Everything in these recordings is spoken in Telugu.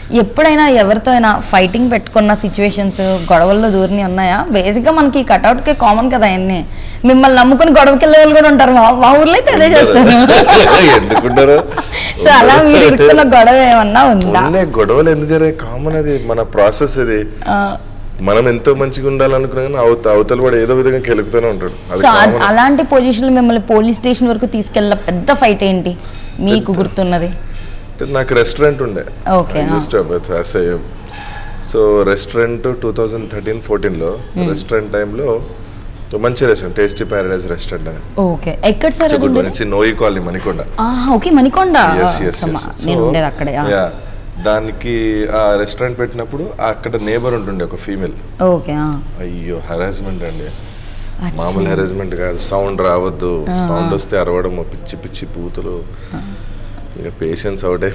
ఎప్పుడైనా ఎవరితో అయినా ఫైటింగ్ పెట్టుకున్న సిచ్యువేషన్స్ గొడవల్లో దూరిని ఉన్నాయా బేసిక్ గా మనకి కట్అవుట్ కి కామన్ కదా అన్ని మిమ్మల్ని నమ్ముకుని గొడవకి వెళ్ళే వాళ్ళు కూడా ఉంటారు మా మా ఊర్లో అయితే అదే చేస్తారు ఎందుకుంటారు సో అలా మీరు ఇరుక్కున్న గొడవ ఏమన్నా ఉందా ఉన్నాయి గొడవలు ఎందుకు జరిగాయి కామన్ అది మన ప్రాసెస్ ఇది ఆ, మనం ఎంతో మంచిగా ఉండాలనుకున్నా కానీ అవత అవతల కూడా ఏదో విధంగా కెలుకుతూనే ఉంటాడు అది సో అ- common. అలాంటి పొజిషన్ మిమ్మల్ని పోలీస్ స్టేషన్ వరకు తీసుకెళ్ళిన పెద్ద ఫైట్ ఏంటి మీకు గుర్తున్నది అంటే నాకు రెస్టారెంట్ ఉండే Okay, ah. So restaurant two thousand thirteen ఫోర్టీన్లో రెస్టారెంట్ టైంలో మంచి రెస్టారెంట్ టేస్టీ ప్యారడైజ్ రెస్టారెంట్ అని ఓకే ఎక్కడ సార్ అది చిగుడు ఉండేది? నుంచి నోయి కాలనీ మణికొండ ఆహా, ఓకే మణికొండ Yes, yes, అమ్మా, yes. నేను So, ఉండేది అక్కడే ఆ. yeah, దానికి ఆ రెస్టారెంట్ పెట్టినప్పుడు అక్కడ నేబర్ ఉంటుండే ఒక ఫీమేల్ ఓకే ఆ. అయ్యో హెరాస్మెంట్ అండి అచ్చా. మామూలు హెరాస్మెంట్ కాదు సౌండ్ రావద్దు సౌండ్ వస్తే అరవడం పిచ్చి పిచ్చి పూతులు ఇక పేషెన్స్ అవుట్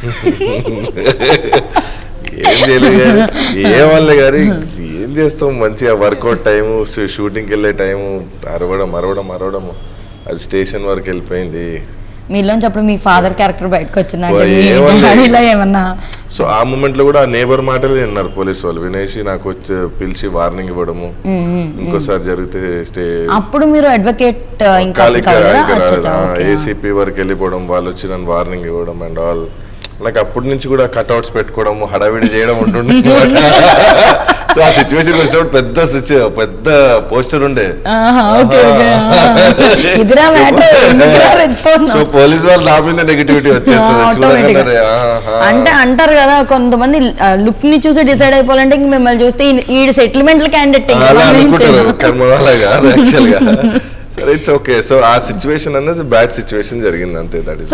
ఏం చేయలేదు గాని, ఏం వల్లే గారి ఏం చేస్తాం మంచిగా వర్కౌట్ టైము షూటింగ్కి వెళ్ళే టైము అరవడం అరవడం అరవడం అది స్టేషన్ వరకు వెళ్ళిపోయింది మీలోంచి అప్పుడు మీ ఫాదర్ క్యారెక్టర్ బయటకు వచ్చిందా ఓ, అంటే మీ ఏమన్నా- డాడీలో ఏమన్నా సో ఆ మూమెంట్ లో కూడా ఆ నేబర్ మాటలు విన్నారు పోలీస్ వాళ్ళు వినేసి నాకు వచ్చి పిలిచి వార్నింగ్ ఇవ్వడము ఇంకోసారి జరిగితే స్టే అప్పుడు మీరు అడ్వకేట్ ఇంకా కాలిక కాలేదా? ఇంకా అచ్చా, అచ్చా, ఓకే. ఏసీపీ వరకు వెళ్ళిపోవడం వాళ్ళు వచ్చి నన్ను వార్నింగ్ ఇవ్వడం అండ్ ఆల్ నాకు అప్పటి నుంచి కూడా కట్అవుట్స్ పెట్టుకోవడం హడావిడి చేయడం ఉంటుండే సో ఆ సిచ్యువేషన్ వచ్చినప్పుడు పెద్ద situ- పెద్ద పోస్టర్ ఉండే ఆహా, ఓకే, ఓకే, ఆ. ఇదిరా matter, ఎందుకురా రెచ్చగొన్నావు? సో పోలీస్ వాళ్ళు నా మీద నెగిటివిటీ వచ్చేస్తుంది ఆ, automatic గా. చూడగానే, ఆహా. అంటే అంటారు కదా కొంతమంది లుక్ ని చూసి డిసైడ్ అయిపోవాలంటే ఇంక మిమ్మల్ని చూస్తే ఈ- ఈ సెటిల్మెంట్ క్యాండిడేట్ అలా అనుకుంటారు కానీ మన వాళ్ళ కాదు యాక్చువల్ గా సరే ఇట్స్ ఓకే సో ఆ సిచ్యువేషన్ అనేది బ్యాడ్ సిచ్యువేషన్ జరిగింది అంతే దట్ ఇస్